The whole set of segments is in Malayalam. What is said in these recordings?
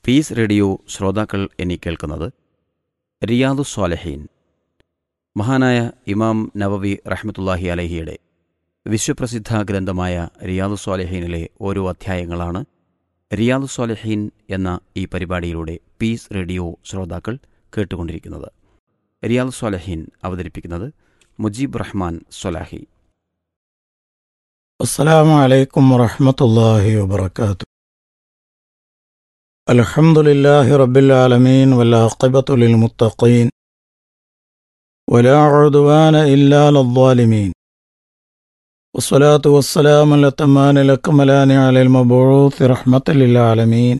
പീസ് റേഡിയോ ശ്രോതാക്കൾ ഇനി കേൾക്കുന്നത് റിയാദു സ്വാലഹീൻ മഹാനായ ഇമാം നവവി റഹ്മത്തുല്ലാഹി അലഹിയുടെ വിശ്വപ്രസിദ്ധ ഗ്രന്ഥമായ റിയാദു സ്വാലഹീനിലെ ഓരോ അധ്യായങ്ങളാണ് റിയാദു സ്വാലഹീൻ എന്ന ഈ പരിപാടിയിലൂടെ പീസ് റേഡിയോ ശ്രോതാക്കൾ കേട്ടുകൊണ്ടിരിക്കുന്നത് റിയാദു സ്വാലഹീൻ അവതരിപ്പിക്കുന്നത് മുജീബ് റഹ്മാൻ സ്വലാഹി السلام عليكم ورحمة الله وبركاته الحمد لله رب العالمين والعاقبة للمتقين ولا عدوان إلا على الظالمين والصلاة والسلام الأتمان الأكملان على المبعوث رحمة للعالمين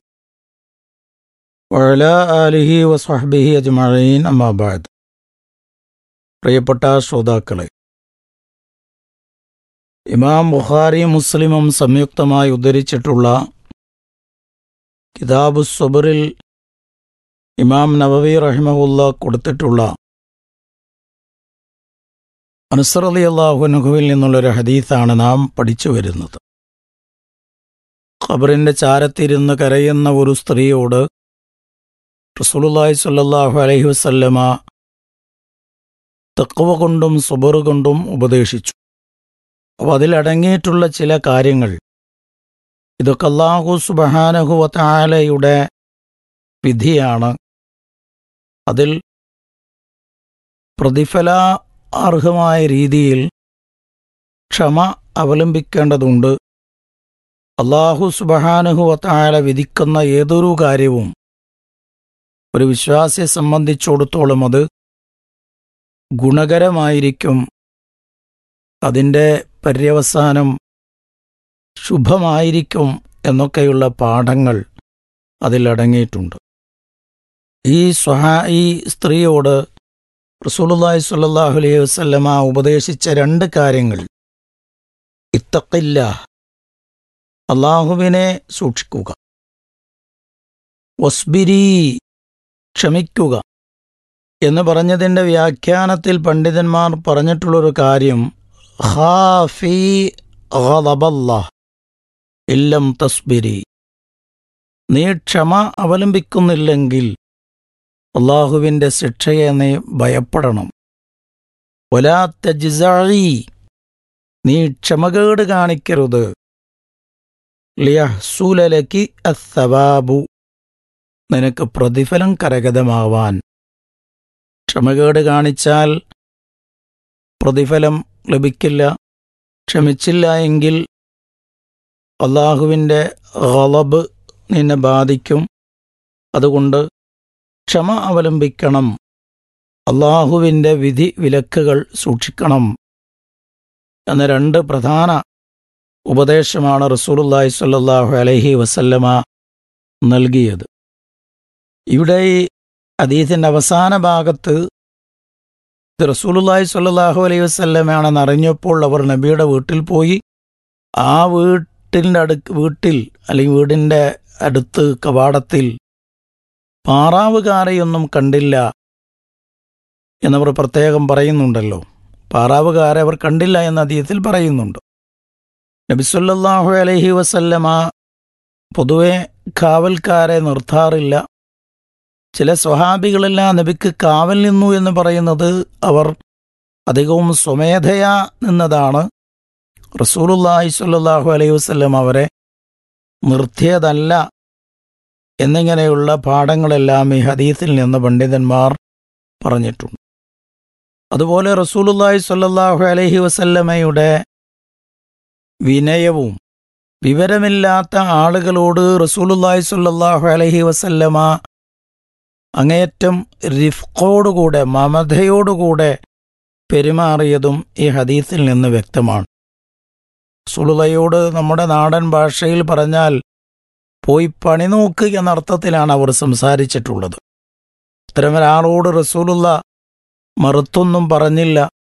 وعلى آله وصحبه أجمعين أما بعد പ്രിയപ്പെട്ട ശ്രോതാക്കളെ ഇമാം ബുഖാരി മുസ്ലിമും സംയുക്തമായി ഉദ്ധരിച്ചിട്ടുള്ള കിതാബു സുബറിൽ ഇമാം നവവി റഹിമഹുല്ല കൊടുത്തിട്ടുള്ള അൻസർ അലി അള്ളാഹുനുഹുവിൽ നിന്നുള്ളൊരു ഹദീസാണ് നാം പഠിച്ചു വരുന്നത് ഖബറിന്റെ ചാരത്തിരുന്ന് കരയുന്ന ഒരു സ്ത്രീയോട് റസൂലുള്ളാഹി സ്വല്ലല്ലാഹു അലൈഹി വസല്ലമ തക്വ കൊണ്ടും സുബറ് കൊണ്ടും ഉപദേശിച്ചു അപ്പോൾ അതിലടങ്ങിയിട്ടുള്ള ചില കാര്യങ്ങൾ ഇതൊക്കെ അള്ളാഹു സുബഹാനഹുവത്തായാലയുടെ വിധിയാണ് അതിൽ പ്രതിഫല അർഹമായ രീതിയിൽ ക്ഷമ അവലംബിക്കേണ്ടതുണ്ട് അള്ളാഹു സുബഹാനുഹുവത്തായാല വിധിക്കുന്ന ഏതൊരു കാര്യവും ഒരു വിശ്വാസിയെ സംബന്ധിച്ചിടത്തോളം അത് ഗുണകരമായിരിക്കും അതിൻ്റെ പര്യവസാനം ശുഭമായിരിക്കും എന്നൊക്കെയുള്ള പാഠങ്ങൾ അതിലടങ്ങിയിട്ടുണ്ട് ഈ സ്വഹാ ഈ സ്ത്രീയോട് റസൂലുള്ളാഹി സ്വല്ലല്ലാഹു അലൈഹി വസല്ലമ ഉപദേശിച്ച രണ്ട് കാര്യങ്ങൾ ഇത്തക്കില്ല അള്ളാഹുവിനെ സൂക്ഷിക്കുക വസ്ബിരി ക്ഷമിക്കുക എന്ന് പറഞ്ഞതിൻ്റെ വ്യാഖ്യാനത്തിൽ പണ്ഡിതന്മാർ പറഞ്ഞിട്ടുള്ളൊരു കാര്യം ഖാഫി ഗളബല്ലാഹ് ഇല്ലം തസ്ബിരി നീ ക്ഷമ അവലംബിക്കുന്നില്ലെങ്കിൽ അള്ളാഹുവിൻ്റെ ശിക്ഷയെ നീ ഭയപ്പെടണം ഒലാ തജ്സഈ നീ ക്ഷമകേട് കാണിക്കരുത് ലിയഹ്സുലലക്കി അസ്സവാബു നിനക്ക് പ്രതിഫലം കരഗതമാവാൻ ക്ഷമകേട് കാണിച്ചാൽ പ്രതിഫലം ലഭിക്കില്ല ക്ഷമിച്ചില്ല എങ്കിൽ അള്ളാഹുവിൻ്റെ ഗളബ് നിന്നെ ബാധിക്കും അതുകൊണ്ട് ക്ഷമ അവലംബിക്കണം അള്ളാഹുവിൻ്റെ വിധി വിലക്കുകൾ സൂക്ഷിക്കണം എന്ന രണ്ട് പ്രധാന ഉപദേശമാണ് റസൂലുള്ളാഹി സ്വല്ലല്ലാഹു അലൈഹി വസല്ലമ നൽകിയത് ഇവിടെ ഈ അതീതിൻ്റെ അവസാന ഭാഗത്ത് ഇത് റസൂലുള്ളാഹി സ്വല്ലല്ലാഹു അലൈഹി വസല്ലമയാണെന്ന് അറിഞ്ഞപ്പോൾ അവർ നബിയുടെ വീട്ടിൽ പോയി ആ വീട്ടിൻ്റെ അടുക്ക് വീട്ടിൽ അല്ലെങ്കിൽ വീടിൻ്റെ അടുത്ത് കവാടത്തിൽ പാറാവുകാരെയൊന്നും കണ്ടില്ല എന്നവർ പ്രത്യേകം പറയുന്നുണ്ടല്ലോ പാറാവുകാരെ അവർ കണ്ടില്ല എന്ന അതീതത്തിൽ പറയുന്നുണ്ട് നബിസുല്ലാഹു അലൈഹി വസല്ലമ പൊതുവെ കാവൽക്കാരെ നിർത്താറില്ല ചില സ്വഹാബികളെല്ലാം നബിക്ക് കാവൽ നിന്നു എന്ന് പറയുന്നത് അവർ അധികവും സ്വമേധയാ നിന്നതാണ് റസൂലുല്ലാഹി സ്വല്ലല്ലാഹു അലൈഹി വസല്ലം അവരെ നിർത്തിയതല്ല എന്നിങ്ങനെയുള്ള പാഠങ്ങളെല്ലാം ഈ ഹദീസിൽ നിന്ന് പണ്ഡിതന്മാർ പറഞ്ഞിട്ടുണ്ട് അതുപോലെ റസൂലുല്ലാഹി സ്വല്ലല്ലാഹു അലൈഹി വസല്ലമയുടെ വിനയവും വിവരമില്ലാത്ത ആളുകളോട് റസൂലുല്ലാഹി സ്വല്ലല്ലാഹു അലൈഹി വസല്ലമ അങ്ങേയറ്റം റിഫ്കോടുകൂടെ മമതയോടുകൂടെ പെരുമാറിയതും ഈ ഹദീസിൽ നിന്ന് വ്യക്തമാണ് സുളുതയോട് നമ്മുടെ നാടൻ ഭാഷയിൽ പറഞ്ഞാൽ പോയി പണി നോക്ക് എന്നർത്ഥത്തിലാണ് അവർ സംസാരിച്ചിട്ടുള്ളത് ഇത്തരമൊരാളോട് റസൂലുള്ള മറുത്തൊന്നും പറഞ്ഞില്ല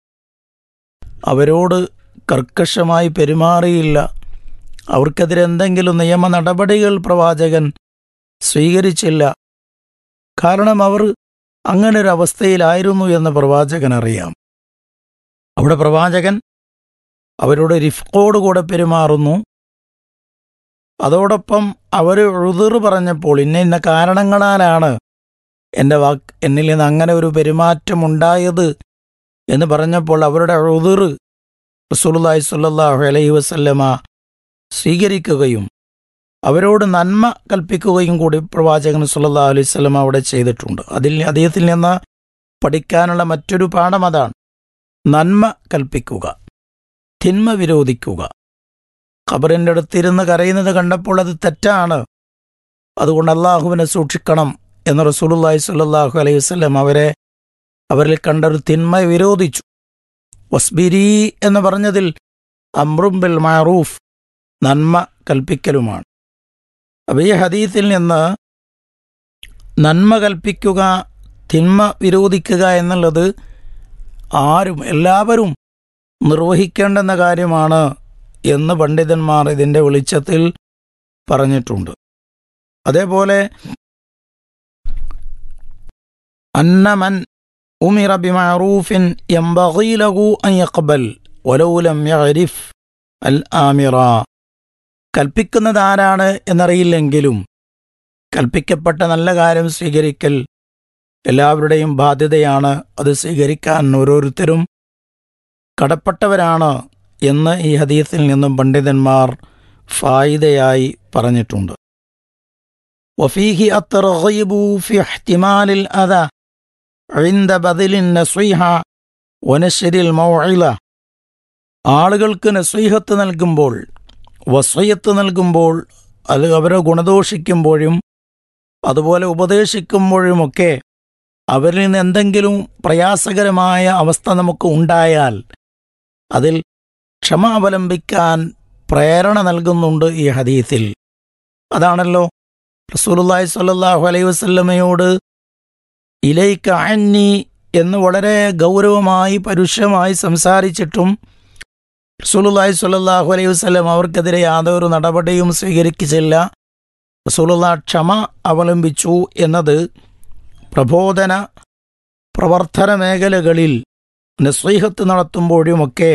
അവരോട് കർക്കശമായി പെരുമാറിയില്ല അവർക്കെതിരെ എന്തെങ്കിലും നിയമ നടപടികൾ പ്രവാചകൻ സ്വീകരിച്ചില്ല കാരണം അവർ അങ്ങനെ ഒരു അവസ്ഥയിലായിരുന്നു എന്ന് പ്രവാചകൻ അറിയാം അവിടെ പ്രവാചകൻ അവരോട് റിഫ്കോടുകൂടെ പെരുമാറുന്നു അതോടൊപ്പം അവർ ഉഴുതിർ പറഞ്ഞപ്പോൾ ഇന്ന ഇന്ന കാരണങ്ങളാലാണ് എൻ്റെ വാക്ക് എന്നിൽ നിന്ന് അങ്ങനെ ഒരു പെരുമാറ്റം ഉണ്ടായത് എന്ന് പറഞ്ഞപ്പോൾ അവരുടെ ഉഴുതിർ റസൂലുള്ളാഹി സ്വല്ലല്ലാഹു അലൈഹി വസല്ലമ സ്വീകരിക്കുകയും അവരോട് നന്മ കൽപ്പിക്കുകയും കൂടി പ്രവാചകൻ സല്ലല്ലാഹു അലൈഹി വസല്ലമ അവിടെ ചെയ്തിട്ടുണ്ട് അതിൽ അദ്ദേഹത്തിൽ നിന്ന് പഠിക്കാനുള്ള മറ്റൊരു പാഠം അതാണ് നന്മ കൽപ്പിക്കുക തിന്മ വിരോധിക്കുക ഖബറിൻ്റെ അടുത്തിരുന്ന് കരയുന്നത് കണ്ടപ്പോൾ അത് തെറ്റാണ് അതുകൊണ്ട് അള്ളാഹുവിനെ സൂക്ഷിക്കണം എന്ന് റസൂലുള്ളാഹി സ്വല്ലല്ലാഹു അലൈഹി വസല്ലം അവരെ അവരിൽ കണ്ടൊരു തിന്മ വിരോധിച്ചു വസ്ബിരി എന്ന് പറഞ്ഞതിൽ അമ്രും ബിൽ മാറൂഫ് നന്മ കൽപ്പിക്കലുമാണ് അപ്പോൾ ഈ ഹദീത്തിൽ നിന്ന് നന്മ കൽപ്പിക്കുക തിന്മ വിരോധിക്കുക എന്നുള്ളത് ആരും എല്ലാവരും നിർവഹിക്കേണ്ടെന്ന കാര്യമാണ് എന്ന് പണ്ഡിതന്മാർ ഇതിൻ്റെ വെളിച്ചത്തിൽ പറഞ്ഞിട്ടുണ്ട് അതേപോലെ അന്നമൻ ഉമിറ ബിമഅറൂഫിൻ യംബഗി ലഹു അൻ യഖ്ബൽ വലൗ ലം യഅരിഫ് അൽ ആമിറ കൽപ്പിക്കുന്നത് ആരാണ് എന്നറിയില്ലെങ്കിലും കൽപ്പിക്കപ്പെട്ട നല്ല കാര്യം സ്വീകരിക്കൽ എല്ലാവരുടെയും ബാധ്യതയാണ് അത് സ്വീകരിക്കാൻ ഓരോരുത്തരും കടപ്പെട്ടവരാണ് എന്ന് ഈ ഹദീസിൽ നിന്നും പണ്ഡിതന്മാർ ഫായിദയായി പറഞ്ഞിട്ടുണ്ട് വഫീഹി അത്തർഗീബു ഫി ഇഹ്തിമാലിൽ അദ عند بذل النصيحة ونشر الموعظة ആളുകൾക്ക് നസീഹത്ത് നൽകുമ്പോൾ വസയത്ത് നൽകുമ്പോൾ അത് അവരെ ഗുണദോഷിക്കുമ്പോഴും അതുപോലെ ഉപദേശിക്കുമ്പോഴുമൊക്കെ അവരിൽ നിന്ന് എന്തെങ്കിലും പ്രയാസകരമായ അവസ്ഥ നമുക്ക് ഉണ്ടായാൽ അതിൽ ക്ഷമ അവലംബിക്കാൻ പ്രേരണ നൽകുന്നുണ്ട് ഈ ഹദീസിൽ അതാണല്ലോ റസൂലുള്ളാഹി സ്വല്ലല്ലാഹു അലൈഹി വസല്ലമയോട് ഇലൈക്ക അന്നി എന്ന് വളരെ ഗൗരവമായി പരുഷമായി സംസാരിച്ചിട്ടും റസൂലുള്ളാഹി സ്വല്ലല്ലാഹു അലൈഹി വസല്ലം അവർക്കെതിരെ യാതൊരു നടപടിയും സ്വീകരിച്ചില്ല റസൂലുള്ള ക്ഷമ അവലംബിച്ചു എന്നത് പ്രബോധന പ്രവർത്തന മേഖലകളിൽ നസ്വീഹത്ത് നടത്തുമ്പോഴുമൊക്കെ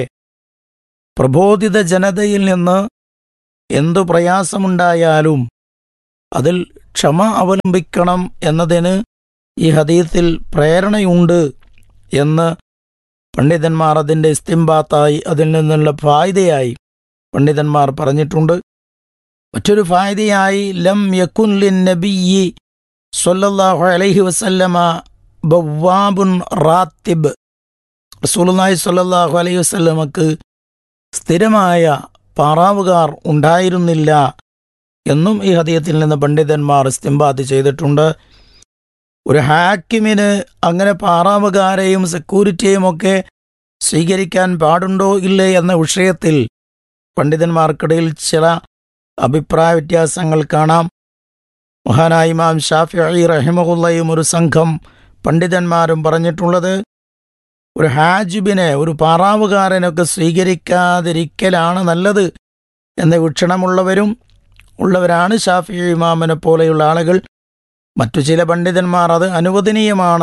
പ്രബോധിത ജനതയിൽ നിന്ന് എന്തു പ്രയാസമുണ്ടായാലും അതിൽ ക്ഷമ അവലംബിക്കണം എന്നതിന് ഈ ഹദീത്തിൽ പ്രേരണയുണ്ട് എന്ന് പണ്ഡിതന്മാർ അതിൻ്റെ ഇസ്തിംബാത്തായി അതിൽ നിന്നുള്ള ഫായ്ദയായി പണ്ഡിതന്മാർ പറഞ്ഞിട്ടുണ്ട് മറ്റൊരു ഫായ്ദയായി ലം യക്കുൻ ലിൻ നബിയി സല്ലല്ലാഹു അലൈഹി വസല്ലമ ബവ്വാബുൻ റാത്തിബ് റസൂലുള്ളാഹി സ്വല്ലല്ലാഹു അലൈഹി വസല്ലമക്ക് സ്ഥിരമായ പാറാവുകാർ ഉണ്ടായിരുന്നില്ല എന്നും ഈ ഹദീയത്തിൽ നിന്ന് പണ്ഡിതന്മാർ ഇസ്തിംബാത്ത് ചെയ്തിട്ടുണ്ട് ഒരു ഹാക്കിമിന് അങ്ങനെ പാറാവുകാരെയും സെക്യൂരിറ്റിയും ഒക്കെ സ്വീകരിക്കാൻ പാടുണ്ടോ ഇല്ലേ എന്ന വിഷയത്തിൽ പണ്ഡിതന്മാർക്കിടയിൽ ചില അഭിപ്രായ വ്യത്യാസങ്ങൾ കാണാം മഹാനായ ഇമാം ഷാഫി റഹിമഹുല്ലയും ഒരു സംഘം പണ്ഡിതന്മാരും പറഞ്ഞിട്ടുള്ളത് ഒരു ഹാജിബിനെ ഒരു പാറാവുകാരനൊക്കെ സ്വീകരിക്കാതിരിക്കലാണ് നല്ലത് എന്ന വീക്ഷണമുള്ളവരും ഉള്ളവരാണ് ഷാഫി ഇമാമിനെ പോലെയുള്ള ആളുകൾ മറ്റു ചില പണ്ഡിതന്മാർ അത് അനുവദനീയമാണ്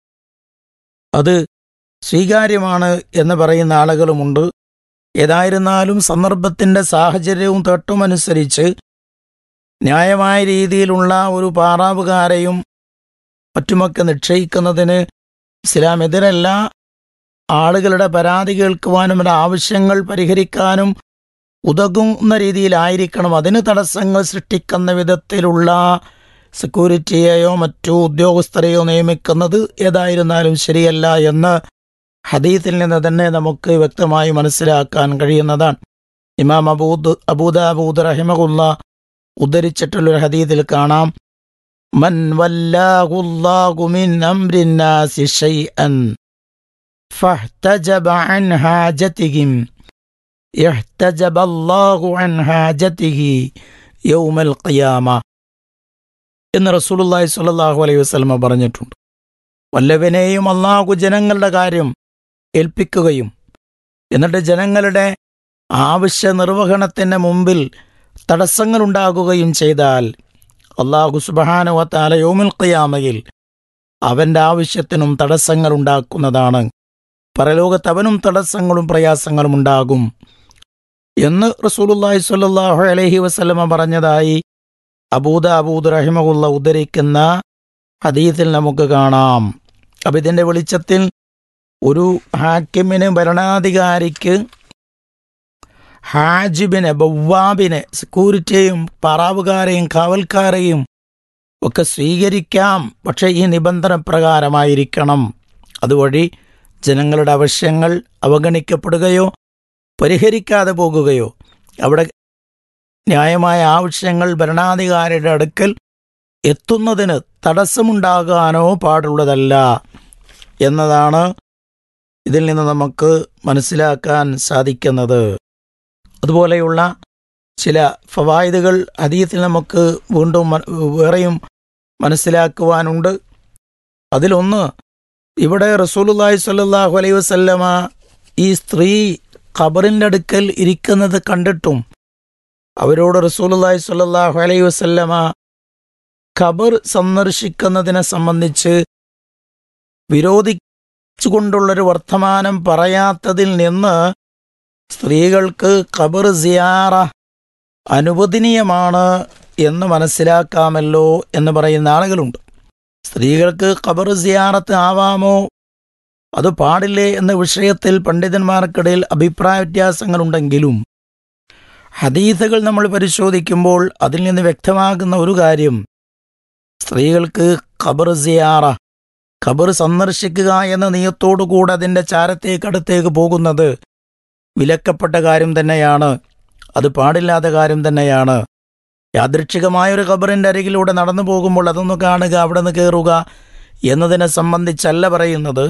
അത് സ്വീകാര്യമാണ് എന്ന് പറയുന്ന ആളുകളുമുണ്ട് ഏതായിരുന്നാലും സന്ദർഭത്തിൻ്റെ സാഹചര്യവും തട്ടുമനുസരിച്ച് ന്യായമായ രീതിയിലുള്ള ഒരു പാറാവുകാരെയും മറ്റുമൊക്കെ നിശ്ചയിക്കുന്നതിന് ഇസ്ലാം എതിരല്ല ആളുകളുടെ പരാതി കേൾക്കുവാനും അവരുടെ ആവശ്യങ്ങൾ പരിഹരിക്കാനും ഉതകുന്ന രീതിയിലായിരിക്കണം അതിന് തടസ്സങ്ങൾ സൃഷ്ടിക്കുന്ന വിധത്തിലുള്ള സെക്യൂരിറ്റിയെയോ മറ്റു ഉദ്യോഗസ്ഥരെയോ നിയമിക്കുന്നത് ഏതായിരുന്നാലും ശരിയല്ല എന്ന് ഹദീത്തിൽ നിന്ന് തന്നെ നമുക്ക് വ്യക്തമായി മനസ്സിലാക്കാൻ കഴിയുന്നതാണ് ഇമാം അബൂദ് അബൂദാബൂദ് റഹിമകുല്ല ഉദ്ധരിച്ചിട്ടുള്ളൊരു ഹദീത്തിൽ കാണാം മൻ വല്ലാഹുല്ലാഹു മിൻ അംരിന്നാസി ഷൈഅൻ فاحتجب عن حاجتهم احتجب الله عن حاجته يوم القيامة എന്ന് റസൂലുള്ളാഹി സ്വല്ലല്ലാഹു അലൈഹി വസല്ലമ പറഞ്ഞിട്ടുണ്ട് വല്ലവനെയും അള്ളാഹു ജനങ്ങളുടെ കാര്യം ഏൽപ്പിക്കുകയും എന്നിട്ട് ജനങ്ങളുടെ ആവശ്യ നിർവഹണത്തിന് മുമ്പിൽ തടസ്സങ്ങളുണ്ടാകുകയും ചെയ്താൽ അള്ളാഹു സുബഹാനുവത്താല യോമിൽ ഖിയാമയിൽ അവൻ്റെ ആവശ്യത്തിനും തടസ്സങ്ങൾ ഉണ്ടാക്കുന്നതാണ് പരലോകത്ത് അവനും തടസ്സങ്ങളും പ്രയാസങ്ങളും ഉണ്ടാകും എന്ന് റസൂലുള്ളാഹി സ്വല്ലല്ലാഹു അലൈഹി വസല്ലമ പറഞ്ഞതായി അബൂദ അബൂദ് റഹിമകുള്ള ഉദ്ധരിക്കുന്ന ഹദീസിൽ നമുക്ക് കാണാം അപ്പം ഇതിൻ്റെ വെളിച്ചത്തിൽ ഒരു ഹാക്കിമിന് ഭരണാധികാരിക്ക് ഹാജിബിനെ ബവ്വാബിനെ സെക്യൂരിറ്റിയെയും പറാവുകാരെയും കാവൽക്കാരെയും ഒക്കെ സ്വീകരിക്കാം പക്ഷേ ഈ നിബന്ധന പ്രകാരമായിരിക്കണം അതുവഴി ജനങ്ങളുടെ ആവശ്യങ്ങൾ അവഗണിക്കപ്പെടുകയോ പരിഹരിക്കാതെ പോകുകയോ അവിടെ ന്യായമായ ആവശ്യങ്ങൾ ഭരണാധികാരിയുടെ അടുക്കൽ എത്തുന്നതിന് തടസ്സമുണ്ടാകാനോ പാടുള്ളതല്ല എന്നതാണ് ഇതിൽ നിന്ന് നമുക്ക് മനസ്സിലാക്കാൻ സാധിക്കുന്നത് അതുപോലെയുള്ള ചില ഫവായിദുകൾ അതീത്തിൽ നമുക്ക് വീണ്ടും മ- വേറെയും മനസ്സിലാക്കുവാനുണ്ട് അതിലൊന്ന് ഇവിടെ റസൂലുള്ളാഹി സ്വല്ലല്ലാഹു അലൈഹി വസല്ലമ ഈ സ്ത്രീ ഖബറിൻ്റെ അടുക്കൽ ഇരിക്കുന്നത് കണ്ടിട്ടും അവരോട് റസൂലുള്ളാഹി സ്വല്ലല്ലാഹു അലൈഹി വസല്ലമ ഖബർ സന്ദർശിക്കുന്നതിനെ സംബന്ധിച്ച് വിരോധിച്ചുകൊണ്ടുള്ളൊരു വർത്തമാനം പറയാത്തതിൽ നിന്ന് സ്ത്രീകൾക്ക് ഖബർ സിയാറ അനുവദനീയമാണ് എന്ന് മനസ്സിലാക്കാമല്ലോ എന്ന് പറയുന്ന ആളുകളുണ്ട് സ്ത്രീകൾക്ക് ഖബർ സിയാറത്ത് ആവാമോ അത് പാടില്ലേ എന്ന വിഷയത്തിൽ പണ്ഡിതന്മാർക്കിടയിൽ അഭിപ്രായ വ്യത്യാസങ്ങളുണ്ടെങ്കിലും ഹദീസുകൾ നമ്മൾ പരിശോധിക്കുമ്പോൾ അതിൽ നിന്ന് വ്യക്തമാകുന്ന ഒരു കാര്യം സ്ത്രീകൾക്ക് ഖബർ സിയാറ ഖബർ സന്ദർശിക്കുക എന്ന നിയത്തോടുകൂടെ അതിൻ്റെ ചാരത്തേക്ക് അടുത്തേക്ക് പോകുന്നത് വിലക്കപ്പെട്ട കാര്യം തന്നെയാണ് അത് പാടില്ലാത്ത കാര്യം തന്നെയാണ് യാദൃച്ഛികമായ ഒരു ഖബറിൻ്റെ അരികിലൂടെ നടന്നു പോകുമ്പോൾ അതൊന്ന് കാണുക അവിടെ നിന്ന് കയറുക എന്നതിനെ സംബന്ധിച്ചല്ല പറയുന്നത്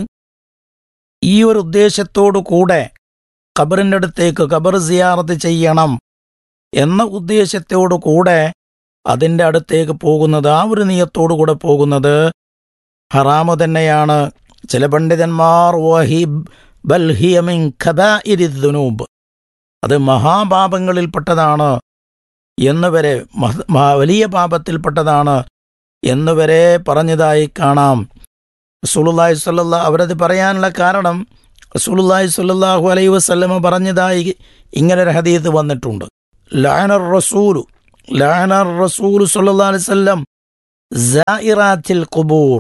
ഈ ഒരു ഉദ്ദേശത്തോടു കൂടെ ഖബറിൻ്റെ അടുത്തേക്ക് ഖബർ സിയാറത്ത് ചെയ്യണം എന്ന ഉദ്ദേശത്തോടു കൂടെ അതിൻ്റെ അടുത്തേക്ക് പോകുന്നത് ആ ഒരു നിയത്തോടു കൂടെ പോകുന്നത് ഹറാമ് തന്നെയാണ് ചില പണ്ഡിതന്മാർ വഹിബ് ബൽഹിയമിൻ ഖബാഇരിദ്ദുനൂബ് അത് മഹാപാപങ്ങളിൽപ്പെട്ടതാണ് എന്നുവരെ മഹ- മഹാ- വലിയ പാപത്തിൽപ്പെട്ടതാണ് എന്നുവരെ പറഞ്ഞതായി കാണാം റസൂലുള്ളാഹി സ്വല്ലല്ലാ അവരത് പറയാനുള്ള കാരണം റസൂലുള്ളാഹി സ്വല്ലല്ലാഹു അലൈഹി വസല്ലമ പറഞ്ഞതായി ഇങ്ങനൊരു ഹദീത്ത് വന്നിട്ടുണ്ട് ലാനർ റസൂലു ലാനർ റസൂലു സ്വല്ലല്ലാഹു അലൈഹി വസല്ലം സായിറാത്തിൽ ഖുബൂർ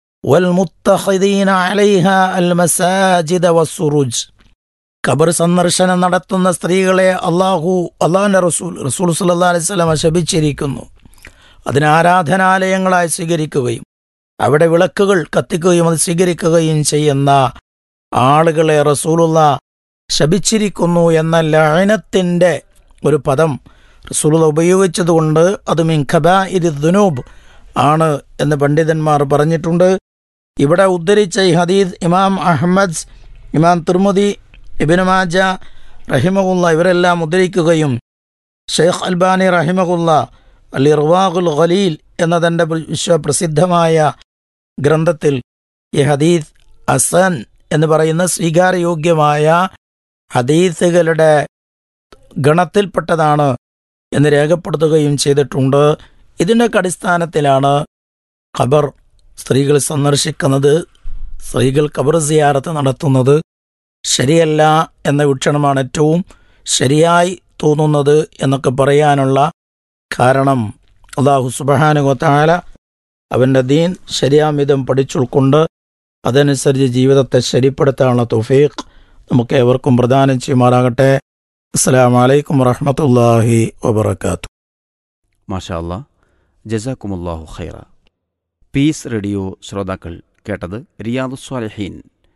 والمتخذين عليها المساجد والسروج ഖബർ സന്ദർശനം നടത്തുന്ന സ്ത്രീകളെ അള്ളാഹു അള്ളാഹിൻ്റെ റസൂൽ റസൂൽ സല്ലാ അലൈഹി സ്വലമ ശപിച്ചിരിക്കുന്നു അതിന് ആരാധനാലയങ്ങളായി സ്വീകരിക്കുകയും അവിടെ വിളക്കുകൾ കത്തിക്കുകയും അത് സ്വീകരിക്കുകയും ചെയ്യുന്ന ആളുകളെ റസൂലുള്ള ശപിച്ചിരിക്കുന്നു എന്ന ലയനത്തിൻ്റെ ഒരു പദം റസൂലുള്ള ഉപയോഗിച്ചതുകൊണ്ട് അത് മിൻ ഖബാ ഇരി ദുനൂബ് ആണ് എന്ന് പണ്ഡിതന്മാർ പറഞ്ഞിട്ടുണ്ട് ഇവിടെ ഉദ്ധരിച്ച ഈ ഹദീദ് ഇമാം അഹമ്മദ് ഇമാം തിർമുദി ഇബിൻ മാജ റഹിമകുല്ല ഇവരെല്ലാം ഉദ്ധരിക്കുകയും ഷെയ്ഖ് അൽബാനി റഹിമകുല്ല അൽ ഇർവാഖുൽ ഖലീൽ എന്ന തൻ്റെ വിശ്വപ്രസിദ്ധമായ ഗ്രന്ഥത്തിൽ ഈ ഹദീദ് അസൻ എന്ന് പറയുന്ന സ്വീകാര്യയോഗ്യമായ ഹദീസുകളുടെ ഗണത്തിൽപ്പെട്ടതാണ് എന്ന് രേഖപ്പെടുത്തുകയും ചെയ്തിട്ടുണ്ട് ഇതിൻ്റെയൊക്കെ അടിസ്ഥാനത്തിലാണ് ഖബർ സ്ത്രീകൾ സന്ദർശിക്കുന്നത് സ്ത്രീകൾ ഖബർ സിയാറത്ത് നടത്തുന്നത് ശരിയല്ല എന്ന വീക്ഷണമാണ് ഏറ്റവും ശരിയായി തോന്നുന്നത് എന്നൊക്കെ പറയാനുള്ള കാരണം അള്ളാഹു സുബഹാനുഗത്തായ അവൻ്റെ ദീൻ ശരിയാമിതം പഠിച്ചുൾക്കൊണ്ട് അതനുസരിച്ച് ജീവിതത്തെ ശരിപ്പെടുത്താനുള്ള തുഫീഖ് നമുക്ക് ഏവർക്കും പ്രദാനം ചെയ്യുമാറാകട്ടെ അസ്സാം വലൈക്കും വറഹമത്തല്ലാഹി വബർക്കാത്തു മാഷാ അല്ലാ ജസാക്കുമുല്ലാഹു ഖൈറ പീസ് റേഡിയോ ശ്രോതാക്കൾ കേട്ടത് റിയാദു സ്വാലിഹീൻ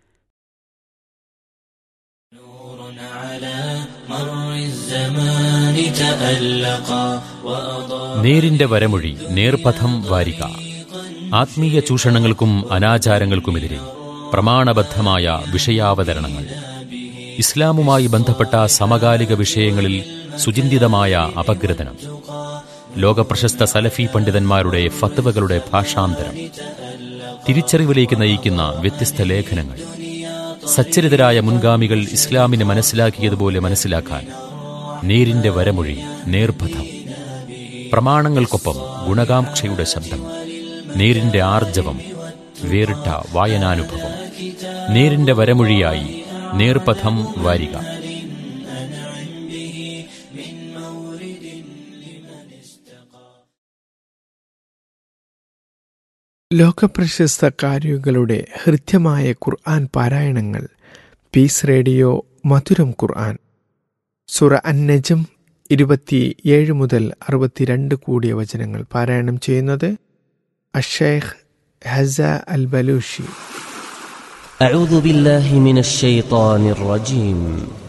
نور على مر الزمان تألقا وأضاء നേരിന്റെ വരമൊഴി നേർപഥം വാരിക ആത്മീയ ചൂഷണങ്ങൾക്കും അനാചാരങ്ങൾക്കുമെതിരെ പ്രമാണബദ്ധമായ വിഷയാവതരണങ്ങൾ ഇസ്ലാമുമായി ബന്ധപ്പെട്ട സമകാലിക വിഷയങ്ങളിൽ സുചിന്തിതമായ അപഗ്രഥനം ലോകപ്രശസ്ത സലഫി പണ്ഡിതന്മാരുടെ ഫത്വകളുടെ ഭാഷാന്തരം തിരിച്ചറിവിലേക്ക് നയിക്കുന്ന വ്യത്യസ്ത ലേഖനങ്ങൾ സച്ചരിതരായ മുൻഗാമികൾ ഇസ്ലാമിനെ മനസ്സിലാക്കിയതുപോലെ മനസ്സിലാക്കാൻ നേരിന്റെ വരമൊഴി നേർപഥം പ്രമാണങ്ങൾക്കൊപ്പം ഗുണകാംക്ഷയുടെ ശബ്ദം നേരിന്റെ ആർജവം വേറിട്ട വായനാനുഭവം നേരിന്റെ വരമൊഴിയായി നേർപഥം വാരിക ലോകപ്രശസ്ത കാരികളുടെ ഹൃദ്യമായ ഖുർആൻ പാരായണങ്ങൾ പീസ് റേഡിയോ മധുരം ഖുർആൻ സുറ അൻ നജം ഇരുപത്തി ഏഴ് മുതൽ അറുപത്തിരണ്ട് കൂടിയ വചനങ്ങൾ പാരായണം ചെയ്യുന്നത് അഷേഖ് ഹസ അൽ ബലൂഷി أعوذ بالله من الشيطان الرجيم